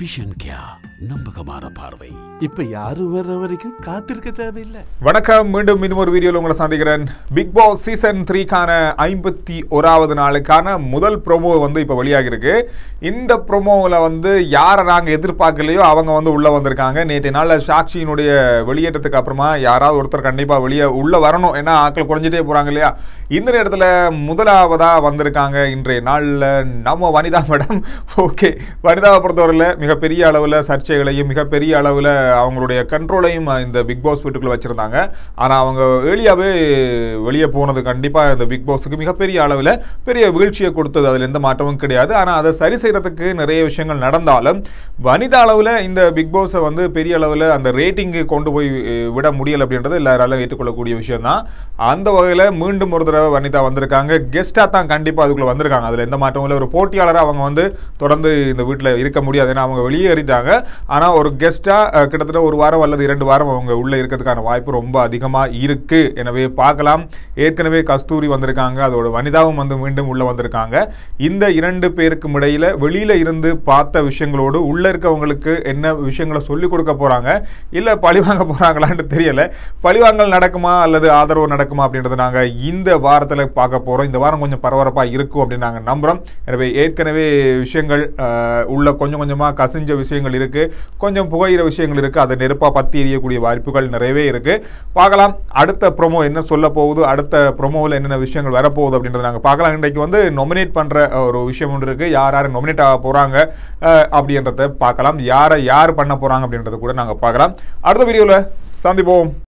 vision கியா நம்பகமான பார்வை இப்ப யாரும் வர்ற வரைக்கும் காத்திருக்க தேவையில்லை வணக்கம் மீண்டும் இன்னும் ஒரு வீடியோவில் உங்களை சந்திக்கிறேன் பிக் பாஸ் சீசன் த்ரீக்கான ஐம்பத்தி ஓராவது நாளுக்கான முதல் ப்ரோமோ வந்து இப்போ வெளியாகி இருக்கு இந்த ப்ரோமோவில் வந்து யாரை நாங்கள் எதிர்பார்க்கலையோ அவங்க வந்து உள்ளே வந்திருக்காங்க நேற்று நாளில் சாட்சியினுடைய வெளியேற்றத்துக்கு அப்புறமா யாராவது ஒருத்தர் கண்டிப்பாக வெளியே உள்ளே வரணும் ஏன்னா ஆட்கள் குறைஞ்சிட்டே போகிறாங்க இல்லையா இந்த நேரத்தில் முதலாவதாக வந்திருக்காங்க இன்றைய நாளில் நம்ம வனிதா மேடம் ஓகே வனிதாவை பொறுத்தவரையில் மிகப்பெரிய அளவில் சர்ச்சைகளையும் மிகப்பெரிய அளவில் அவங்களுடைய கண்ட்ரோலையும் இந்த பிக் பாஸ் வீட்டுக்குள்ள வச்சுருந்தாங்க ஆனால் அவங்க ஏழியாவே வெளியே போனது கண்டிப்பாக இந்த பிக் பாஸுக்கு மிகப்பெரிய அளவில் பெரிய வீழ்ச்சியை கொடுத்தது அதில் எந்த மாற்றமும் கிடையாது ஆனால் அதை சரி செய்கிறதுக்கு நிறைய விஷயங்கள் நடந்தாலும் வனிதா அளவில் இந்த பிக் பாஸை வந்து பெரிய அளவில் அந்த ரேட்டிங்கு கொண்டு போய் அஹ், விட முடியல அப்படின்றது எல்லாராலும் ஏற்றுக்கொள்ளக்கூடிய விஷயம் தான் அந்த வகையில் மீண்டும் ஒரு தடவை வனிதா வந்திருக்காங்க கெஸ்ட்டாக தான் கண்டிப்பாக அதுக்குள்ளே வந்திருக்காங்க அதில் எந்த மாற்றமும் இல்லை ஒரு போட்டியாளராக அவங்க வந்து தொடர்ந்து இந்த வீட்டில் இருக்க முடியாது ஏன்னா அவங்க வெளியேறிட்டாங்க ஆனால் ஒரு கெஸ்ட்டாக கிட்டத்தட்ட ஒரு வாரம் அல்லது இரண்டு வாரம் அவங்க உள்ளே இருக்கிறதுக்கான வாய்ப்பு ரொம்ப அதிகமாக இருக்குது எனவே பார்க்கலாம் ஏற்கனவே கஸ்தூரி வந்திருக்காங்க அதோட வனிதாவும் வந்து மீண்டும் உள்ளே வந்திருக்காங்க இந்த இரண்டு பேருக்கும் இடையில வெளியில இருந்து பார்த்த விஷயங்களோடு உள்ள இருக்கவங்களுக்கு என்ன விஷயங்களை சொல்லிக் கொடுக்க போறாங்க இல்ல பழிவாங்க போறாங்களான்னு தெரியல பழிவாங்கல் நடக்குமா அல்லது ஆதரவு நடக்குமா அப்படின்றத நாங்க இந்த வாரத்துல பார்க்க போறோம் இந்த வாரம் கொஞ்சம் பரபரப்பா இருக்கும் அப்படின்னு நாங்க நம்புறோம் எனவே ஏற்கனவே விஷயங்கள் அஹ், உள்ள கொஞ்சம் கொஞ்சமா கசிஞ்ச விஷயங்கள் இருக்கு கொஞ்சம் புகையிற விஷயங்கள் இருக்கு அதை நெருப்பா பத்தி எரியக்கூடிய வாய்ப்புகள் நிறையவே இருக்கு பார்க்கலாம் அடுத்த ப்ரோமோ என்ன சொல்ல போகுது அடுத்த ப்ரோமோவில் என்னென்ன விஷயங்கள் வரப்போகுது அப்படின்றத நாங்கள் பார்க்கலாம் இன்றைக்கு வந்து நொமினேட் பண்ற அஹ், ஒரு விஷயம் ஒன்று இருக்கு யார் யார் நொமினேட் ஆக போறாங்க அஹ், அப்படின்றத பார்க்கலாம் யாரை யார் பண்ண போறாங்க அப்படின்றத கூட நாங்கள் பார்க்கலாம் அடுத்த வீடியோவில் சந்திப்போம்